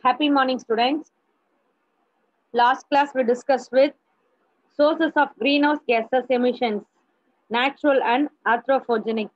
Happy morning, students. Last class we discussed with sources of greenhouse gases emissions, natural and anthropogenic.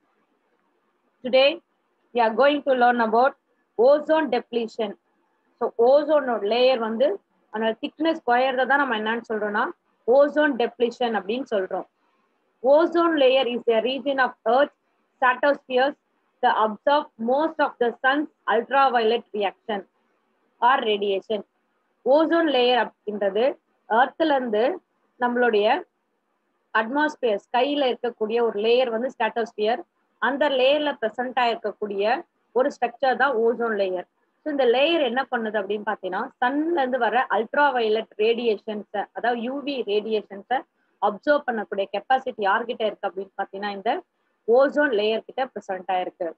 Today, we are going to learn about ozone depletion. So, ozone layer வந்து அந்த thickness குறையறத தான் நம்ம என்னன்னு சொல்றோம்னா ozone depletion அப்படின்னு சொல்றோம். Ozone layer is a region of Earth stratosphere that absorb most of the sun's ultraviolet reaction or radiation. Ozone layer அப்படின்றது எர்த்ல இருந்து நம்மளுடைய அட்மாஸ்பியர் ஸ்கைல இருக்கக்கூடிய ஒரு லேயர் வந்து ஸ்டாட்டோஸ்பியர் அந்த லேயர்ல ப்ரெசென்ட் ஆயிருக்கக்கூடிய ஒரு ஸ்ட்ரக்சர் தான் ஓசோன் லேயர் ஸோ இந்த லேயர் என்ன பண்ணுது அப்படின்னு பார்த்தீங்கன்னா சன்ல இருந்து வர அல்ட்ரா வயலட் ரேடியேஷன்ஸை அதாவது யூவி ரேடியேஷன்ஸை அப்சர்வ் பண்ணக்கூடிய கெப்பாசிட்டி யார்கிட்ட இருக்கு அப்படின்னு பார்த்தீங்கன்னா இந்த ஓசோன் லேயர் கிட்ட ப்ரெசென்ட் ஆயிருக்கு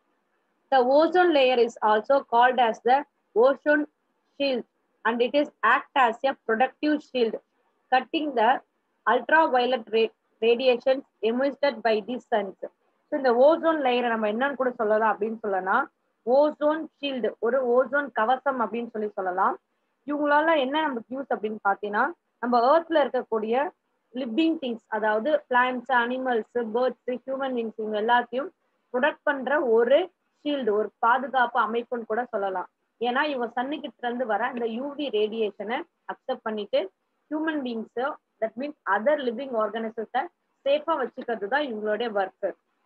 the ozone layer is also called as the ozone shield and it is act as a protective shield, cutting the ultraviolet ra- radiations emitted by the suns. So இந்த ஓசோன் லேயரை நம்ம என்னன்னு கூட சொல்லலாம் அப்படின்னு சொல்லலாம் ஓசோன் ஷீல்டு ஒரு ஓசோன் கவசம் அப்படின்னு சொல்லி சொல்லலாம் இவங்களால என்ன நமக்கு யூஸ் அப்படின்னு பார்த்தீங்கன்னா நம்ம ஏர்த்ல இருக்கக்கூடிய லிவிங் திங்ஸ் அதாவது plants animals birds human beings இவங்க எல்லாத்தையும் ப்ரொடக்ட் பண்ற ஒரு ஷீல்டு ஒரு பாதுகாப்பு அமைப்புன்னு கூட சொல்லலாம் ஏன்னா இவங்க சன்னுக்கிட்ட இருந்து வர இந்த யூவி ரேடியேஷனை அக்செப்ட் பண்ணிட்டு human beings that means other living ஆர்கனிசத்தை சேஃபா வச்சுக்கிறது தான் இவங்களுடைய work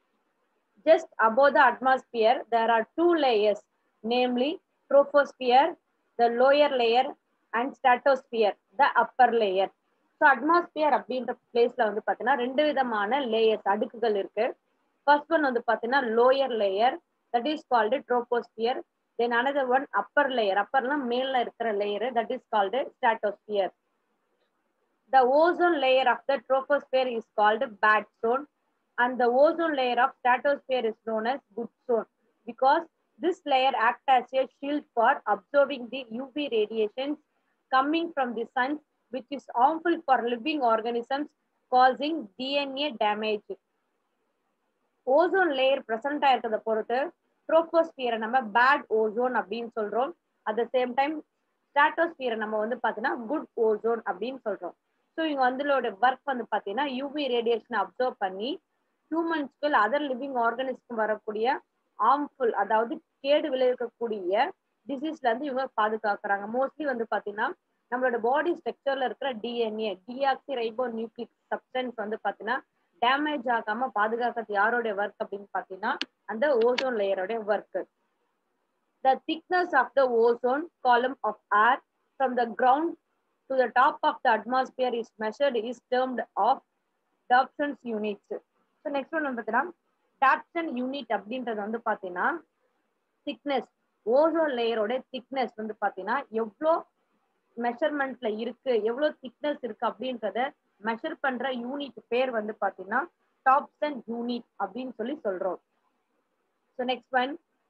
just above the atmosphere there are two layers namely troposphere the lower layer and stratosphere the upper layer so atmosphere அப்படின்ற பிளேஸ்ல வந்து பார்த்தீங்கன்னா ரெண்டு விதமான லேயர்ஸ் அடுக்குகள் இருக்கு ஃபர்ஸ்ட் ஒன் வந்து பார்த்தீங்கன்னா lower layer that is called troposphere then another one upper layer upper னா மேல இருக்கிற layer that is called stratosphere the ozone layer of the troposphere is called bad zone and the ozone layer of stratosphere is known as good zone because this layer acts as a shield for absorbing the uv radiations coming from the sun which is harmful for living organisms causing dna damage ozone layer present ஆயிருக்கிறத பொறுத்து ட்ரோபோஸ்பியரை நம்ம bad ozone அப்படின்னு சொல்றோம் at the same time ஸ்டாட்டோஸ்பியரை நம்ம வந்து பார்த்தீங்கன்னா good ozone அப்படின்னு சொல்றோம் ஸோ இவங்க வந்துலோட ஒர்க் வந்து பார்த்தீங்கன்னா யூவி ரேடியேஷனை அப்சர்வ் பண்ணி ஹியூமன்ஸ்க்கு அதர் லிவிங் ஆர்கனிஸ்க்கு வரக்கூடிய ஆர்ம்ஃபுல் அதாவது கேடு விளைவிக்கக்கூடிய டிசீஸ்ல இருந்து இவங்க பாதுகாக்கிறாங்க மோஸ்ட்லி வந்து பார்த்தீங்கன்னா நம்மளோட பாடி ஸ்ட்ரக்சர்ல இருக்கிற DNA deoxyribonucleic substance வந்து பார்த்தீங்கன்னா டேமேஜ் ஆகாம பாதுகாக்கிறது யாரோட ஒர்க் அப்படின்னு பார்த்தீங்கன்னா அந்த ஓசோன் லேயரோட work the thickness of the ozone column of air from the ground to the top of the atmosphere is measured is termed of Dobsons units so next one பார்த்தீங்கன்னா Dobson unit அப்படின்றது வந்து பார்த்தீங்கன்னா thickness ozone லேயரோட thickness வந்து பார்த்தீங்கன்னா எவ்வளோ மெஷர்மெண்ட்ல இருக்கு எவ்வளோ திக்னஸ் இருக்கு அப்படின்றத மெஷர் பண்ற யூனிட் பேர் வந்து பாத்தீங்கன்னா டாப்சன் யூனிட் அப்படின்னு சொல்லி சொல்றோம் so next one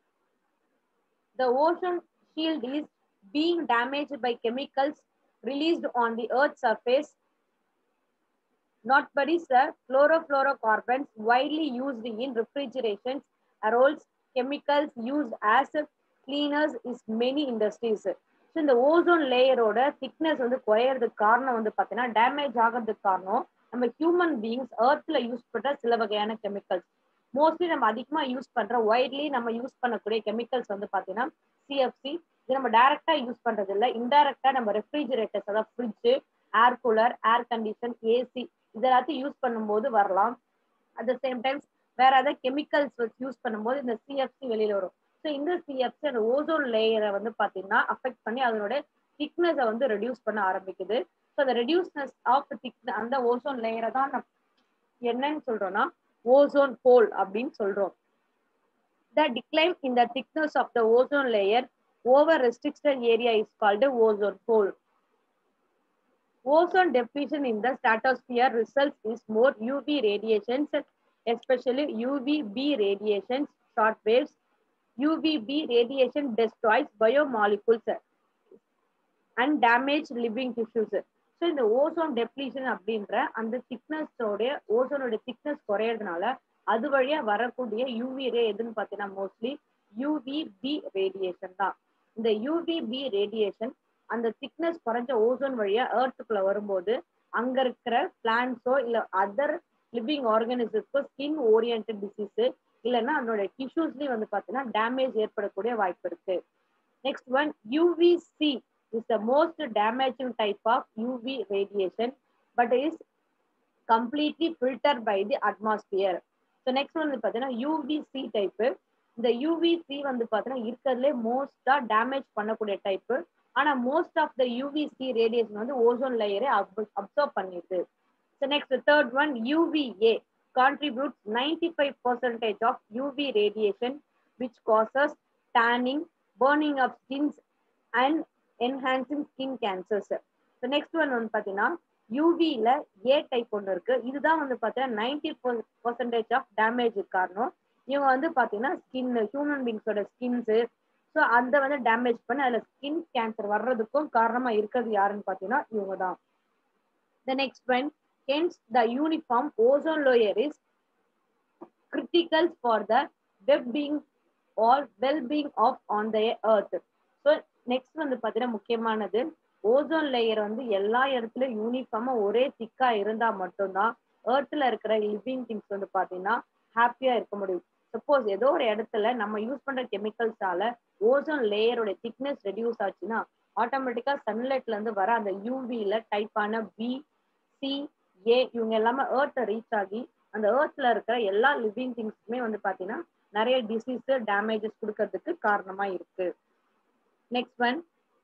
the ocean shield is being damage by chemicals released on the earth surface not but is the chlorofluorocarbons widely used in refrigerations, aerols, chemicals used as cleaners is many industries. So இந்த ozone லேயரோட thickness வந்து குறையறதுக்கு காரணம் வந்து பார்த்தீங்கன்னா damage ஆகிறதுக்கு காரணம் நம்ம ஹியூமன் பீயிங்ஸ் ஏர்த்ல யூஸ் பண்ற சில வகையான கெமிக்கல்ஸ் மோஸ்ட்லி நம்ம அதிகமா யூஸ் பண்ற ஒய்ட்லி நம்ம யூஸ் பண்ணக்கூடிய கெமிக்கல்ஸ் வந்து பார்த்தீங்கன்னா சிஎஃப்சி இது நம்ம டைரக்டா யூஸ் பண்றது இல்லை இன்டைரக்டா நம்ம ரெஃப்ரிஜிரேட்டர்ஸ் அதாவது fridge air cooler air condition AC இது எல்லாத்தையும் யூஸ் பண்ணும்போது வரலாம் அட் த சேம் டைம் வேற ஏதாவது கெமிக்கல்ஸ் வச்சு யூஸ் பண்ணும்போது இந்த சிஎஃப்சி வெளியில வரும் ஸோ இந்த சிஎஃப்சி அந்த ஓசோன் லேயரை வந்து பார்த்தீங்கன்னா அஃபெக்ட் பண்ணி அதனோட திக்னஸை வந்து ரெடியூஸ் பண்ண ஆரம்பிக்குது ஸோ அந்த ரெடியூஸ்னஸ் ஆஃப் திக் அந்த ஓசோன் லேயரை தான் நம்ம என்னன்னு சொல்றோம்னா ஓசோன் ஹோல் அப்படின்னு சொல்றோம் the decline in the thickness of the ozone layer over restricted area is called ozone hole ozone depletion in the stratosphere results is more UV radiations, especially UVB radiations, short waves. UVB radiation destroys biomolecules and damage living tissues. So இந்த ozone depletion அப்படின்ற அந்த திக்னஸோடைய ஓசோனோட thickness குறையறதுனால அது வழியா வரக்கூடிய UV ரே எதுன்னு பார்த்தீங்கன்னா mostly UVB radiation தான் இந்த யூவிபி ரேடியேஷன் அந்த திக்னஸ் குறைஞ்ச ஓசோன் வழியா ஏர்த்துக்குள்ள வரும்போது அங்க இருக்கிற பிளான்ஸோ இல்ல அதர் லிவிங் ஆர்கானிசம்ஸ்க்கோ ஸ்கின் ஓரியன்ட் டிசீஸ் இல்லைன்னா அதனோட டிஷ்யூஸ்லயும் வந்து பாத்தீங்கன்னா டேமேஜ் ஏற்படக்கூடிய வாய்ப்பு இருக்கு next one UVC is the most damaging type of UV radiation but is completely filter by the atmosphere so next வந்து பார்த்தீங்கன்னா யூவிசி டைப்பு இந்த யூவிசி வந்து பார்த்தீங்கன்னா இருக்கிறதுலே மோஸ்டா டேமேஜ் பண்ணக்கூடிய டைப்பு ஆனா most of the UVC radiation வந்து ஓசோன் லேயரை அப்சர்வ் பண்ணிடுது so next third one UVA contributes ninety five percentage of UV radiation which causes tanning burning of skins and enhancing skin cancers so next one வந்து பார்த்தீங்கன்னா யூவில ஏ type ஒன்று இருக்கு இதுதான் வந்து பார்த்தீங்கன்னா நைன்டி பர்சன்டேஜ் ஆஃப் டேமேஜ் காரணம் இவங்க வந்து பார்த்தீங்கன்னா ஸ்கின் ஹியூமன் பீங்ஸோட ஸ்கின்ஸு ஸோ அந்த வந்து டேமேஜ் பண்ணி அதில் ஸ்கின் கேன்சர் வர்றதுக்கும் காரணமா இருக்கிறது யாருன்னு பார்த்தீங்கன்னா இவங்க தான் the next one hence the uniform ozone layer is critical for the web being or well being of on the earth so next வந்து பார்த்தீங்கன்னா முக்கியமானது ஓசோன் லேயர் வந்து எல்லா இடத்துலயும் யூனிஃபார்மா ஒரே திக்கா இருந்தா மட்டும்தான் ஏர்த்ல இருக்கிற லிவிங் திங்ஸ் வந்து பாத்தீங்கன்னா ஹாப்பியா இருக்க முடியும் சப்போஸ் ஏதோ ஒரு இடத்துல நம்ம யூஸ் பண்ற கெமிக்கல்ஸால ஓசோன் லேயரோட திக்னஸ் ரெடியூஸ் ஆச்சுன்னா ஆட்டோமேட்டிக்கா சன்லைட்ல இருந்து வர அந்த யூவில டைப்பான பி சி ஏ இவங்க எல்லாமே ஏர்த்தை ரீச் ஆகி அந்த ஏர்த்ல இருக்கிற எல்லா லிவிங் திங்ஸுமே வந்து பாத்தீங்கன்னா நிறைய டிசீஸ் டேமேஜஸ் கொடுக்கறதுக்கு காரணமா இருக்கு next one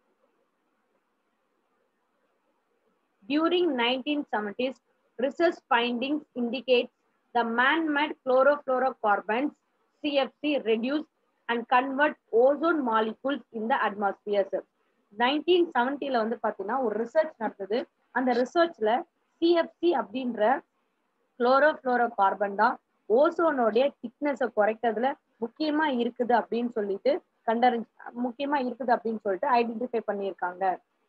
During 1970s, research findings indicate the man-made chlorofluorocarbons CFC reduce and convert ozone molecules in the atmosphere. Nineteen செவன்டில வந்து பாத்தீங்கன்னா ஒரு ரிசர்ச் நடந்தது அந்த ரிசர்ச்ல சிஎஃப்சி அப்படின்ற குளோரோஃப்ளோரோ கார்பன் தான் ஓசோனோடைய திக்னஸை குறைக்கிறதுல முக்கியமா இருக்குது அப்படின்னு சொல்லிட்டு கண்டறிஞ்சு முக்கியமா இருக்குது அப்படின்னு சொல்லிட்டு ஐடென்டிஃபை பண்ணியிருக்காங்க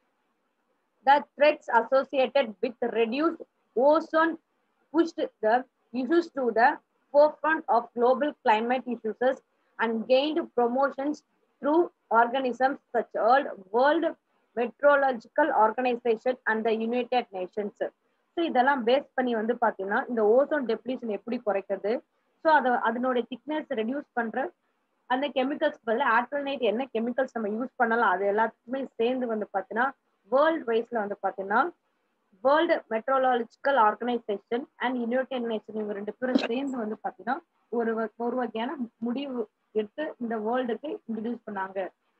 the threats associated with reduced ozone pushed the issues to the forefront of global climate issues and gained promotions through organisms such as World Meteorological Organization and the United Nations. So இதெல்லாம் base பண்ணி வந்து பார்த்தீங்கன்னா இந்த ozone depletion எப்படி குறைக்கிறது so அதை அதனோட thickness reduce பண்ற அந்த கெமிக்கல்ஸ் பதில் ஆல்டர்னேட் என்ன கெமிக்கல்ஸ் நம்ம யூஸ் பண்ணலாம் அது எல்லாத்துக்குமே சேர்ந்து வந்து பார்த்தீங்கன்னா வேர்ல்ட் வைஸ்ல வந்து பாத்தீங்கன்னா World Meteorological Organization and United Nation இவங்க ரெண்டு பேரும் சேர்ந்து வந்து பாத்தீங்கன்னா ஒரு ஒரு வகையான முடிவு எடுத்து இந்த வேர்ல்டுக்கு இன்ட்ரடியூஸ் பண்ணாங்க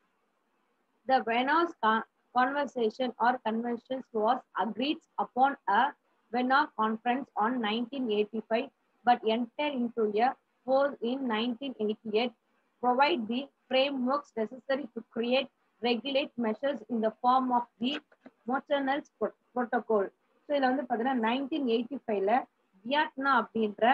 the Vienna's conversation or conventions was agreed upon a Vienna conference on 1985 but entered into a force in 1988 provide the frameworks necessary to create regulate measures in the form of the Montreal Protocol. So இதில் வந்து பார்த்தீங்கன்னா nineteen eighty ஃபைவ்ல வியட்னா அப்படின்ற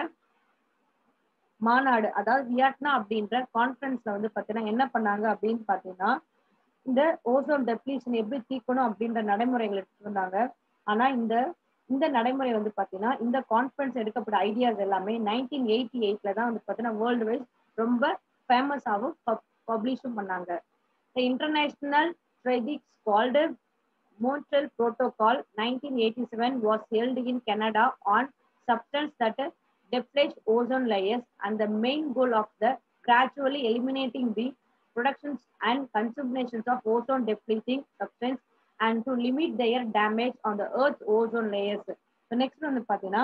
மாநாடு அதாவது வியட்னா அப்படின்ற கான்ஃபரன்ஸ்ல வந்து பார்த்தீங்கன்னா என்ன பண்ணாங்க அப்படின்னு பார்த்தீங்கன்னா இந்த ஓசோன் டெப்ளீஷன் எப்படி தீக்கணும் அப்படின்ற நடைமுறைகள் எடுத்துட்டு வந்தாங்க ஆனா இந்த இந்த நடைமுறை வந்து பார்த்தீங்கன்னா இந்த கான்ஃபரன்ஸ் எடுக்கப்பட்ட ஐடியாஸ் எல்லாமே நைன்டீன் எயிட்டி எயிட்ல தான் வந்து பார்த்தீங்கன்னா வேர்ல்டு வைஸ் ரொம்ப ஃபேமஸாகவும் பப்ளிஷும் பண்ணாங்க The International Tradix called Montreal Protocol 1987 was held in Canada on substance that deplete ozone layers and the main goal of the gradually eliminating the productions and consumptions of ozone depleting substance and to limit their damage on the earth's ozone layers. So next வந்து பார்த்தீங்கன்னா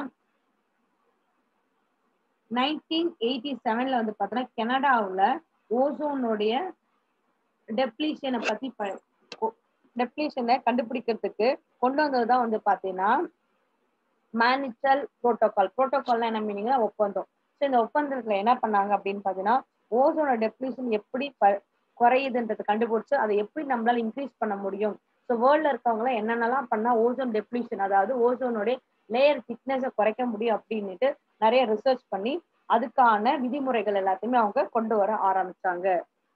nineteen eighty செவன்ல வந்து பார்த்தீங்கன்னா கனடாவில் ஓசோனுடைய டெப்ளீஷனை பத்தி டெப்ளீஷனை கண்டுபிடிக்கிறதுக்கு கொண்டு வந்தது தான் வந்து பாத்தீங்கன்னா மேனிச்சல் புரோட்டோகால் புரோட்டோகால்னா என்ன மீனிங்னா ஒப்பந்தம் ஸோ இந்த ஒப்பந்தத்துல என்ன பண்ணாங்க அப்படின்னு பாத்தீங்கன்னா ஓசோனோட டெப்ளீஷன் எப்படி குறையுதுன்றது கண்டுபிடிச்சு அதை எப்படி நம்மளால இன்க்ரீஸ் பண்ண முடியும் ஸோ வேர்ல்ட்ல இருக்கவங்க என்னென்னலாம் பண்ணா ஓசோன் டெப்ளீஷன் அதாவது ஓசோனுடைய லேயர் திக்னஸை குறைக்க முடியும் அப்படின்னுட்டு நிறைய ரிசர்ச் பண்ணி அதுக்கான விதிமுறைகள் எல்லாத்தையுமே அவங்க கொண்டு வர ஆரம்பிச்சாங்க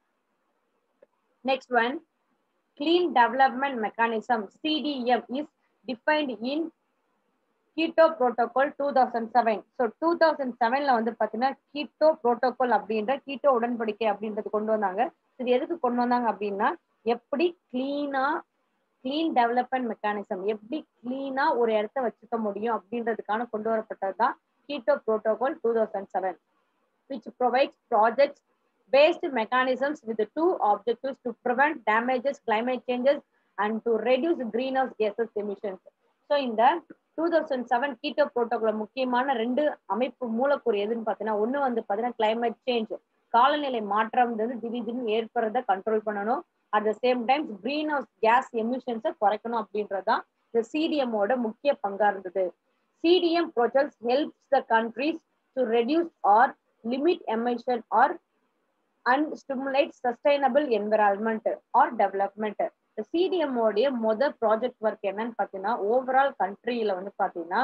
Next one, Clean Development Mechanism, CDM, is defined in Kyoto protocol two thousand seven so two thousand செவன்ல வந்து பார்த்தீங்கன்னா கீட்டோ புரோட்டோகால் அப்படின்ற கீட்டோ உடன்படிக்கை அப்படின்றது கொண்டு வந்தாங்க இது எதுக்கு கொண்டு வந்தாங்க அப்படின்னா எப்படி கிளீனா கிளீன் டெவலப்மெண்ட் மெக்கானிசம் எப்படி கிளீனா ஒரு இடத்த வச்சுக்க முடியும் அப்படின்றதுக்கான கொண்டு வரப்பட்டது தான் Kyoto protocol two thousand seven which provides projects based mechanisms with the two objectives to prevent damages, climate changes, and to reduce greenhouse gases emissions. So இந்த two thousand seven Kyoto protocol முக்கியமான ரெண்டு அமைப்பு மூலக்கூறு எதுன்னு பார்த்தீங்கன்னா ஒன்று வந்து பார்த்தீங்கன்னா கிளைமேட் சேஞ்ச் காலநிலை மாற்றம் வந்து திடீர்னு ஏற்படுறத கண்ட்ரோல் பண்ணணும் at the same time greenhouse gas எமிஷன்ஸை குறைக்கணும் அப்படின்றதான் இந்த சிடிஎம்மோட முக்கிய பங்கா இருந்தது CDM projects helps the countries to reduce or limit emission or and stimulate sustainable environment or development இந்த சிடிஎம் உடைய மொத ப்ராஜெக்ட் ஒர்க் என்னன்னு பார்த்தீங்கன்னா ஓவரால் கண்ட்ரியில வந்து பார்த்தீங்கன்னா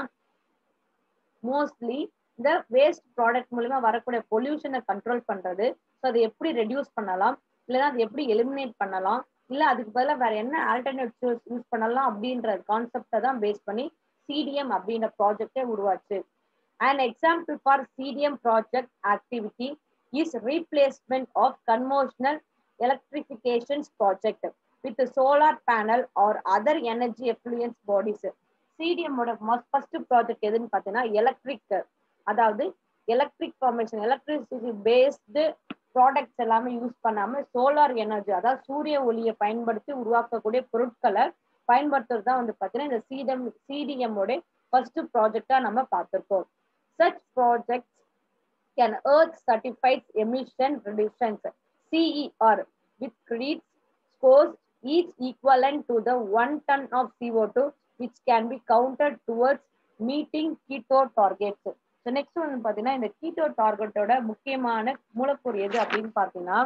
மோஸ்ட்லி இந்த வேஸ்ட் ப்ராடக்ட் மூலியமா வரக்கூடிய பொல்யூஷனை கண்ட்ரோல் பண்றது ஸோ அதை எப்படி ரெடியூஸ் பண்ணலாம் இல்லைன்னா அதை எப்படி எலிமினேட் பண்ணலாம் இல்ல அதுக்கு பதிலாக வேற என்ன ஆல்டர்னேட்டிவ்ஸ் யூஸ் பண்ணலாம் அப்படின்ற கான்செப்டை தான் பேஸ் பண்ணி சிடிஎம் அப்படின்ற ப்ராஜெக்டே உருவாச்சு An example for CDM project activity is replacement of conventional electrifications project with a solar panel or other energy effluence bodies. CDM ஓட ஃபர்ஸ்ட் ப்ராஜெக்ட் எதுன்னு பார்த்தீங்கன்னா எலக்ட்ரிக் அதாவது electric formation electricity based products எல்லாமே use பண்ணாம solar energy அதாவது சூரிய ஒளியை பயன்படுத்தி உருவாக்கக்கூடிய பொருட்களை பயன்படுத்துறது தான் வந்து பார்த்தீங்கன்னா இந்த சிடிஎம் சிடிஎம் உடைய ஃபர்ஸ்ட் ப்ராஜெக்டா நம்ம பார்த்திருக்கோம் such projects can earth certified emission reductions CER with credits scores each equivalent to the one ton of CO2 which can be counted towards meeting keto targets. So next ஒன்று பார்த்தீங்கன்னா இந்த keto டார்கெட்டோட முக்கியமான மூலக்கூறு எது அப்படின்னு பார்த்தீங்கன்னா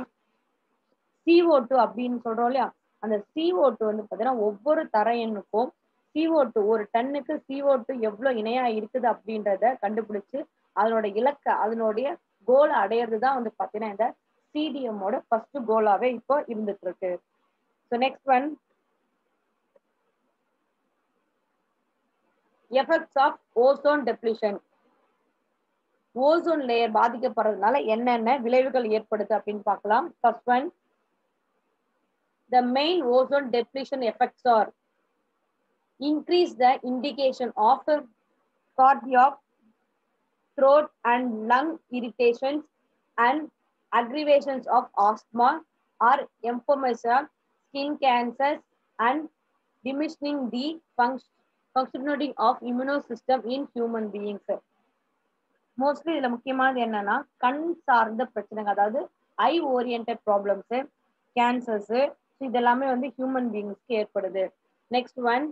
சிஓ டூ அப்படின்னு சொல்றோம் இல்லையா அந்த சிஓ டூ வந்து பார்த்தீங்கன்னா ஒவ்வொரு தர எண்ணுக்கும் சிஓ டூ ஒரு டன்னுக்கு சிஓ டூ எவ்வளவு இணையா இருக்குது அப்படின்றத கண்டுபிடிச்சு அதனோட இலக்க அதனுடைய கோலை அடையிறது தான் வந்து பாத்தீங்கன்னா இந்த சிடிஎம்மோட ஃபர்ஸ்ட் கோலாவே இப்போ இருந்துட்டு இருக்கு so next one effects of ozone depletion ozone layer பாதிக்கப்படுறதுனால என்னென்ன விளைவுகள் ஏற்படுது அப்படின்னு பார்க்கலாம் first one the main ozone depletion effects are increase the indication of cardiac, throat and lung irritations and aggravations of asthma or emphysema, skin cancers and diminishing the function, functioning of immune system in human beings. Mostly இதுல முக்கியமானது என்னன்னா கண் சார்ந்த பிரச்சனைகள் அதாவது ஐ orient problems cancers இதெல்லாமே வந்து human பீயிங்ஸ்க்கு ஏற்படுது next one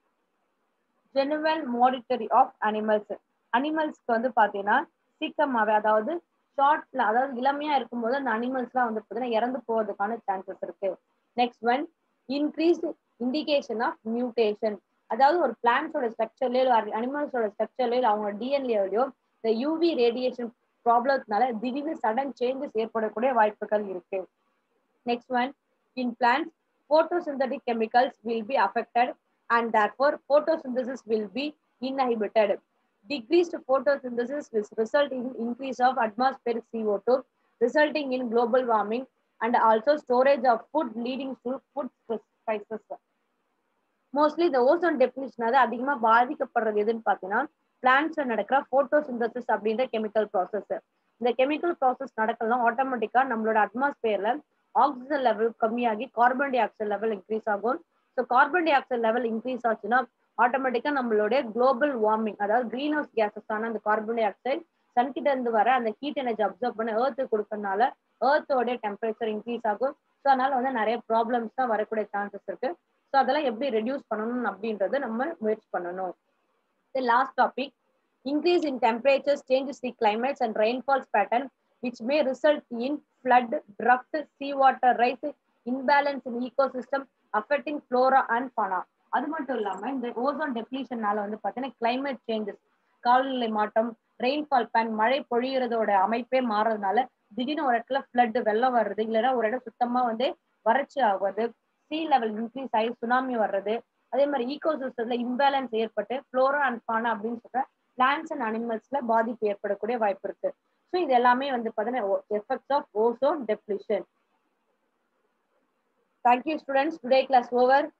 general monitory of animals அனிமல்ஸ்க்கு வந்து பாத்தீங்கன்னா சீக்கிரமாவே அதாவது ஷார்ட்ல அதாவது இளமையா இருக்கும்போது அந்த அனிமல்ஸ்லாம் வந்து பாத்தீங்கன்னா இறந்து போறதுக்கான சான்சஸ் இருக்கு next one increase indication of mutation அதாவது ஒரு பிளான்ஸோட ஸ்ட்ரக்சர்லயோ அனிமல்ஸோட ஸ்ட்ரக்சர்லயோ அவங்களோட டிஎன்ஏலையோ இந்த யூவி ரேடியேஷன் ப்ராப்ளத்தினால திடீர்னு சடன் சேஞ்சஸ் ஏற்படக்கூடிய வாய்ப்புகள் இருக்கு next one in plants photosynthetic chemicals will be affected and therefore photosynthesis will be inhibited. Decreased photosynthesis will result in increase of atmospheric CO2, resulting in global warming and also storage of food leading to food crisis. Mostly இந்த ozone டெபினிஷனால அதிகமா பாதிக்கப்படுறது எதுன்னு பார்த்தீங்கன்னா பிளான்ட்ஸ்ல நடக்கிற photosynthesis அப்படின்ற chemical process இந்த கெமிக்கல் ப்ராசஸ் நடக்கலாம் ஆட்டோமேட்டிக்கா நம்மளோட அட்மாஸ்பியர்ல ஆக்சிஜன் லெவல் கம்மியாகி carbon dioxide level increase ஆகும் so carbon dioxide level increase ஆச்சுன்னா ஆட்டோமேட்டிக்கா நம்மளுடைய குளோபல் வார்மிங் அதாவது கிரீன் ஹவுஸ் கேசஸ் ஆன அந்த கார்பன் டை ஆக்சைடு சன் கிட்ட இருந்து வர அந்த ஹீட் எனர்ஜி அப்சர்வ் பண்ண ஏர்த்து கொடுக்கறதுனால ஏர்த்தோடைய டெம்பரேச்சர் இன்க்ரீஸ் ஆகும் ஸோ அதனால வந்து நிறைய ப்ராப்ளம்ஸ் தான் வரக்கூடிய சான்சஸ் இருக்கு ஸோ அதெல்லாம் எப்படி ரெடியூஸ் பண்ணணும் அப்படின்றத நம்ம முயற்சி பண்ணணும் The last topic, increase in temperatures changes the climates and rainfalls pattern, which may result in flood, drought, seawater rise, imbalance in ecosystem, affecting flora and fauna. அது மட்டும் இல்லாம இந்த ஓசோன் டெப்ளீஷன்னால வந்து பாத்தீங்கன்னா கிளைமேட் சேஞ்சஸ் காலநிலை மாற்றம் ரெயின்ஃபால் பேன் மழை பொழியறதோட அமைப்பே மாறதுனால திடீர்னு ஒரு இடத்துல ஃப்ளட் வெள்ளம் வர்றது இல்லைன்னா ஒரு இடம் சுத்தமா வந்து வறட்சி ஆகுது சீ லெவல் இன்க்ரீஸ் ஆகி சுனாமி வர்றது அதே மாதிரி ஈகோ சிஸ்டத்துல இம்பேலன்ஸ் ஏற்பட்டு ஃப்ளோரா அண்ட் ஃபானா அப்படின்னு சொல்ற பிளான்ஸ் அண்ட் அனிமல்ஸ்ல பாதிப்பு ஏற்படக்கூடிய வாய்ப்பு இருக்கு ஸோ இது எல்லாமே வந்து பார்த்தீங்கன்னா effects of ozone depletion Thank you, students. Today class over.